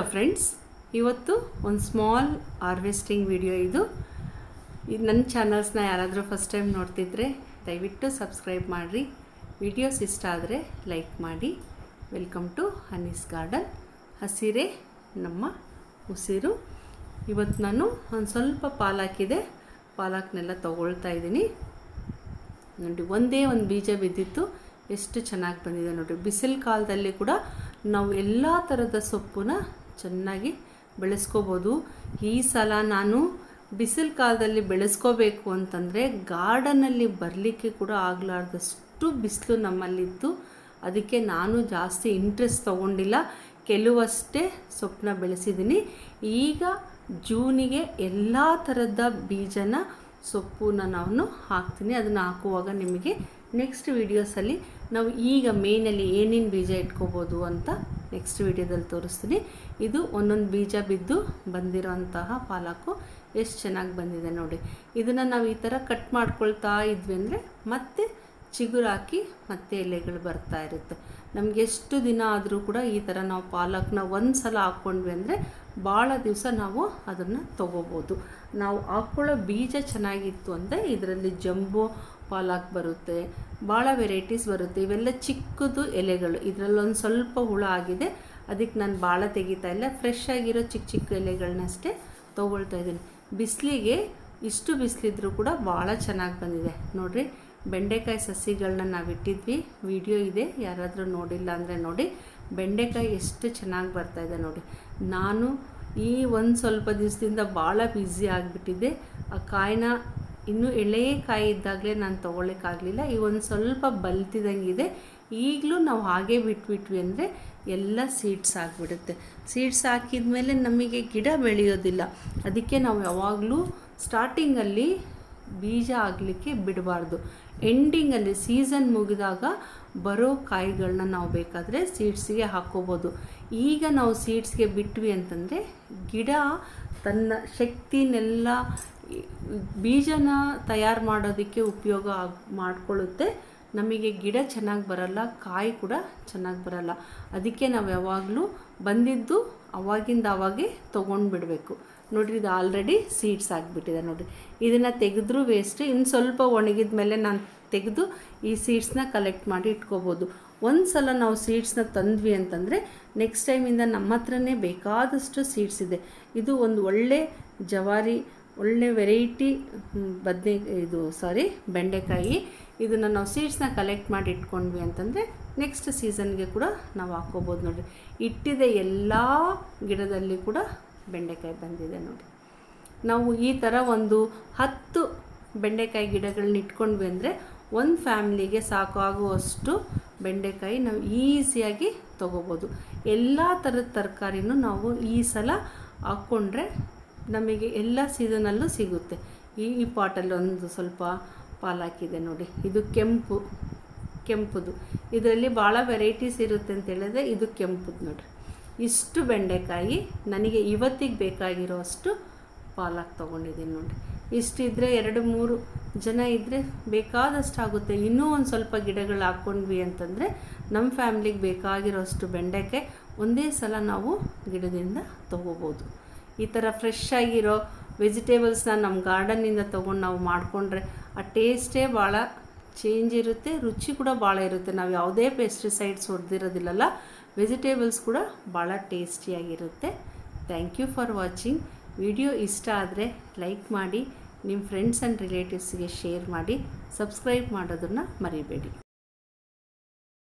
friends ಇವತ್ತು ಒಂದು small harvesting video ಇದು ಇದು ನನ್ನ ಚಾನಲ್ಸ್ನ ಯಾರಾದರೂ ಫಸ್ಟ್ ಟೈಮ್ ನೋಡ್ತಿದ್ರೆ ದಯವಿಟ್ಟು ಸಬ್ಸ್ಕ್ರೈಬ್ ಮಾಡಿರಿ ವಿಡಿಯೋಸ್ ಇಷ್ಟ ಆದರೆ ಲೈಕ್ ಮಾಡಿ ವೆಲ್ಕಮ್ ಟು ಹನೀಸ್ ಗಾರ್ಡನ್ ಹಸಿರೇ ನಮ್ಮ ಉಸಿರು ಇವತ್ತು ನಾನು ಒಂದು ಸ್ವಲ್ಪ ಪಾಲಾಕಿದೆ ಪಾಲಕ್ನೆಲ್ಲ ತೊಗೊಳ್ತಾ ಇದ್ದೀನಿ ನೋಡಿ ಒಂದೇ ಒಂದು ಬೀಜ ಬಿದ್ದಿತ್ತು ಎಷ್ಟು ಚೆನ್ನಾಗಿ ಬಂದಿದೆ ನೋಡಿ ಬಿಸಿಲು ಕಾಲದಲ್ಲಿ ಕೂಡ ನಾವು ಎಲ್ಲ ಥರದ ಸೊಪ್ಪನ್ನ ಚೆನ್ನಾಗಿ ಬೆಳೆಸ್ಕೋಬೋದು ಈ ಸಲ ನಾನು ಬಿಸಿಲು ಕಾಲದಲ್ಲಿ ಬೆಳೆಸ್ಕೋಬೇಕು ಅಂತಂದರೆ ಗಾರ್ಡನಲ್ಲಿ ಬರಲಿಕ್ಕೆ ಕೂಡ ಆಗಲಾರ್ದಷ್ಟು ಬಿಸಿಲು ನಮ್ಮಲ್ಲಿತ್ತು ಅದಕ್ಕೆ ನಾನು ಜಾಸ್ತಿ ಇಂಟ್ರೆಸ್ಟ್ ತೊಗೊಂಡಿಲ್ಲ ಕೆಲವಷ್ಟೇ ಸೊಪ್ಪನ್ನ ಬೆಳೆಸಿದ್ದೀನಿ ಈಗ ಜೂನಿಗೆ ಎಲ್ಲ ಥರದ ಬೀಜನ ಸೊಪ್ಪನ್ನ ನಾನು ಹಾಕ್ತೀನಿ ಅದನ್ನು ಹಾಕುವಾಗ ನಿಮಗೆ ನೆಕ್ಸ್ಟ್ ವೀಡಿಯೋಸಲ್ಲಿ ನಾವು ಈಗ ಮೇಯ್ನಲ್ಲಿ ಏನೇನು ಬೀಜ ಇಟ್ಕೋಬೋದು ಅಂತ ನೆಕ್ಸ್ಟ್ ವೀಡಿಯೋದಲ್ಲಿ ತೋರಿಸ್ತೀನಿ ಇದು ಒಂದೊಂದು ಬೀಜ ಬಿದ್ದು ಬಂದಿರೋಂತಹ ಪಾಲಕು ಎಷ್ಟು ಚೆನ್ನಾಗಿ ಬಂದಿದೆ ನೋಡಿ ಇದನ್ನು ನಾವು ಈ ಥರ ಕಟ್ ಮಾಡ್ಕೊಳ್ತಾ ಇದ್ವಿ ಅಂದರೆ ಮತ್ತೆ ಚಿಗುರು ಹಾಕಿ ಮತ್ತೆ ಎಲೆಗಳು ಬರ್ತಾ ಇರುತ್ತೆ ನಮಗೆ ಎಷ್ಟು ದಿನ ಆದರೂ ಕೂಡ ಈ ಥರ ನಾವು ಪಾಲಕ್ನ ಒಂದು ಸಲ ಹಾಕ್ಕೊಂಡ್ವಿ ಅಂದರೆ ಭಾಳ ದಿವಸ ನಾವು ಅದನ್ನು ತೊಗೋಬೋದು ನಾವು ಹಾಕ್ಕೊಳ್ಳೋ ಬೀಜ ಚೆನ್ನಾಗಿತ್ತು ಅಂದರೆ ಇದರಲ್ಲಿ ಜಂಬೋ ಪಾಲಕ್ ಬರುತ್ತೆ ಭಾಳ ವೆರೈಟೀಸ್ ಬರುತ್ತೆ ಇವೆಲ್ಲ ಚಿಕ್ಕದು ಎಲೆಗಳು ಇದರಲ್ಲೊಂದು ಸ್ವಲ್ಪ ಹುಳ ಆಗಿದೆ ಅದಕ್ಕೆ ನಾನು ಭಾಳ ತೆಗಿತಾ ಇಲ್ಲ ಫ್ರೆಶ್ ಆಗಿರೋ ಚಿಕ್ಕ ಚಿಕ್ಕ ಎಲೆಗಳನ್ನಷ್ಟೇ ತೊಗೊಳ್ತಾ ಇದ್ದೀನಿ ಬಿಸಿಲಿಗೆ ಇಷ್ಟು ಬಿಸಿಲಿದ್ರೂ ಕೂಡ ಭಾಳ ಚೆನ್ನಾಗಿ ಬಂದಿದೆ ನೋಡಿರಿ ಬೆಂಡೆಕಾಯಿ ಸಸಿಗಳನ್ನ ನಾವು ಇಟ್ಟಿದ್ವಿ ವಿಡಿಯೋ ಇದೆ ಯಾರಾದರೂ ನೋಡಿಲ್ಲ ಅಂದರೆ ನೋಡಿ ಬೆಂಡೆಕಾಯಿ ಎಷ್ಟು ಚೆನ್ನಾಗಿ ಬರ್ತಾಯಿದೆ ನೋಡಿ ನಾನು ಈ ಒಂದು ಸ್ವಲ್ಪ ದಿವಸದಿಂದ ಭಾಳ ಬ್ಯುಸಿ ಆಗಿಬಿಟ್ಟಿದ್ದೆ ಆ ಕಾಯಿನ ಇನ್ನೂ ಎಳೆಯ ಕಾಯಿ ಇದ್ದಾಗಲೇ ನಾನು ತೊಗೊಳಕ್ಕಾಗಲಿಲ್ಲ ಈ ಒಂದು ಸ್ವಲ್ಪ ಬಲ್ತಿದಂಗಿದೆ ಈಗಲೂ ನಾವು ಹಾಗೆ ಬಿಟ್ಬಿಟ್ವಿ ಅಂದರೆ ಎಲ್ಲ ಸೀಡ್ಸ್ ಆಗಿಬಿಡುತ್ತೆ ಸೀಡ್ಸ್ ಹಾಕಿದ ಮೇಲೆ ನಮಗೆ ಗಿಡ ಬೆಳೆಯೋದಿಲ್ಲ ಅದಕ್ಕೆ ನಾವು ಯಾವಾಗಲೂ ಸ್ಟಾರ್ಟಿಂಗಲ್ಲಿ ಬೀಜ ಆಗಲಿಕ್ಕೆ ಬಿಡಬಾರ್ದು ಎಂಡಿಂಗಲ್ಲಿ ಸೀಸನ್ ಮುಗಿದಾಗ ಬರೋ ಕಾಯಿಗಳನ್ನ ನಾವು ಬೇಕಾದರೆ ಸೀಡ್ಸ್ಗೆ ಹಾಕ್ಕೋಬೋದು ಈಗ ನಾವು ಸೀಡ್ಸ್ಗೆ ಬಿಟ್ವಿ ಅಂತಂದರೆ ಗಿಡ ತನ್ನ ಶಕ್ತಿನೆಲ್ಲ ಬೀಜನ ತಯಾರು ಮಾಡೋದಕ್ಕೆ ಉಪಯೋಗ ಆಗ್ ಮಾಡ್ಕೊಳ್ಳುತ್ತೆ ನಮಗೆ ಗಿಡ ಚೆನ್ನಾಗಿ ಬರಲ್ಲ ಕಾಯಿ ಕೂಡ ಚೆನ್ನಾಗಿ ಬರಲ್ಲ ಅದಕ್ಕೆ ನಾವು ಯಾವಾಗಲೂ ಬಂದಿದ್ದು ಅವಾಗಿಂದ ಅವಾಗೆ ತೊಗೊಂಡು ಬಿಡಬೇಕು ನೋಡಿರಿ ಇದು ಆಲ್ರೆಡಿ ಸೀಡ್ಸ್ ಆಗಿಬಿಟ್ಟಿದೆ ನೋಡಿರಿ ಇದನ್ನು ತೆಗೆದ್ರೂ ವೇಸ್ಟ್ ಇನ್ನು ಸ್ವಲ್ಪ ಒಣಗಿದ ಮೇಲೆ ನಾನು ತೆಗೆದು ಈ ಸೀಡ್ಸ್ನ ಕಲೆಕ್ಟ್ ಮಾಡಿ ಇಟ್ಕೋಬೋದು ಒಂದು ಸಲ ನಾವು ಸೀಡ್ಸ್ನ ತಂದ್ವಿ ಅಂತಂದರೆ ನೆಕ್ಸ್ಟ್ ಟೈಮಿಂದ ನಮ್ಮ ಹತ್ರನೇ ಬೇಕಾದಷ್ಟು ಸೀಡ್ಸ್ ಇದೆ ಇದು ಒಂದು ಒಳ್ಳೆ ಜವಾರಿ ಒಳ್ಳೆ ವೆರೈಟಿ ಬದನೆ ಇದು ಸಾರಿ ಬೆಂಡೆಕಾಯಿ ಇದನ್ನು ನಾವು ಸೀಡ್ಸ್ನ ಕಲೆಕ್ಟ್ ಮಾಡಿ ಇಟ್ಕೊಂಡ್ವಿ ಅಂತಂದರೆ ನೆಕ್ಸ್ಟ್ ಸೀಸನ್ಗೆ ಕೂಡ ನಾವು ಹಾಕ್ಕೋಬೋದು ನೋಡಿರಿ ಇಟ್ಟಿದೆ ಎಲ್ಲ ಗಿಡದಲ್ಲಿ ಕೂಡ ಬೆಂಡೆಕಾಯಿ ಬಂದಿದೆ ನೋಡಿ ನಾವು ಈ ಥರ ಒಂದು ಹತ್ತು ಬೆಂಡೆಕಾಯಿ ಗಿಡಗಳನ್ನ ಇಟ್ಕೊಂಡ್ವಿ ಅಂದರೆ ಒಂದು ಫ್ಯಾಮ್ಲಿಗೆ ಸಾಕಾಗುವಷ್ಟು ಬೆಂಡೆಕಾಯಿ ನಾವು ಈಸಿಯಾಗಿ ತೊಗೋಬೋದು ಎಲ್ಲ ಥರದ ತರಕಾರಿನೂ ನಾವು ಈ ಸಲ ಹಾಕ್ಕೊಂಡ್ರೆ ನಮಗೆ ಎಲ್ಲ ಸೀಸನಲ್ಲೂ ಸಿಗುತ್ತೆ ಈ ಈ ಪಾಟಲ್ಲಿ ಒಂದು ಸ್ವಲ್ಪ ಪಾಲಾಕಿದೆ ನೋಡಿ ಇದು ಕೆಂಪು ಕೆಂಪುದು ಇದರಲ್ಲಿ ಭಾಳ ವೆರೈಟೀಸ್ ಇರುತ್ತೆ ಅಂತ ಹೇಳಿದ್ರೆ ಇದು ಕೆಂಪುದು ನೋಡಿರಿ ಇಷ್ಟು ಬೆಂಡೆಕಾಯಿ ನನಗೆ ಇವತ್ತಿಗೆ ಬೇಕಾಗಿರೋ ಅಷ್ಟು ಪಾಲಕ್ ತೊಗೊಂಡಿದ್ದೀನಿ ನೋಡಿ ಇಷ್ಟಿದ್ರೆ ಎರಡು ಮೂರು ಜನ ಇದ್ದರೆ ಬೇಕಾದಷ್ಟು ಆಗುತ್ತೆ ಇನ್ನೂ ಒಂದು ಸ್ವಲ್ಪ ಗಿಡಗಳು ಹಾಕ್ಕೊಂಡ್ವಿ ಅಂತಂದರೆ ನಮ್ಮ ಫ್ಯಾಮ್ಲಿಗೆ ಬೇಕಾಗಿರೋಷ್ಟು ಬೆಂಡೆಕಾಯಿ ಒಂದೇ ಸಲ ನಾವು ಗಿಡದಿಂದ ತೊಗೋಬೋದು ಈ ಥರ ಫ್ರೆಶ್ ಆಗಿರೋ ವೆಜಿಟೇಬಲ್ಸ್ನ ನಮ್ಮ ಗಾರ್ಡನ್ನಿಂದ ತೊಗೊಂಡು ನಾವು ಮಾಡಿಕೊಂಡ್ರೆ ಆ ಟೇಸ್ಟೇ ಭಾಳ ಚೇಂಜ್ ಇರುತ್ತೆ ರುಚಿ ಕೂಡ ಭಾಳ ಇರುತ್ತೆ ನಾವು ಯಾವುದೇ ಪೆಸ್ಟಿಸೈಡ್ಸ್ ಹೊಡೆದಿರೋದಿಲ್ಲಲ್ಲ ವೆಜಿಟೇಬಲ್ಸ್ ಕೂಡ ಭಾಳ ಟೇಸ್ಟಿಯಾಗಿರುತ್ತೆ thank you for watching video ಇಷ್ಟ ಆದರೆ ಲೈಕ್ ಮಾಡಿ ನಿಮ್ಮ ಫ್ರೆಂಡ್ಸ್ ಆ್ಯಂಡ್ ರಿಲೇಟಿವ್ಸ್ಗೆ ಶೇರ್ ಮಾಡಿ ಸಬ್ಸ್ಕ್ರೈಬ್ ಮಾಡೋದನ್ನು ಮರಿಬೇಡಿ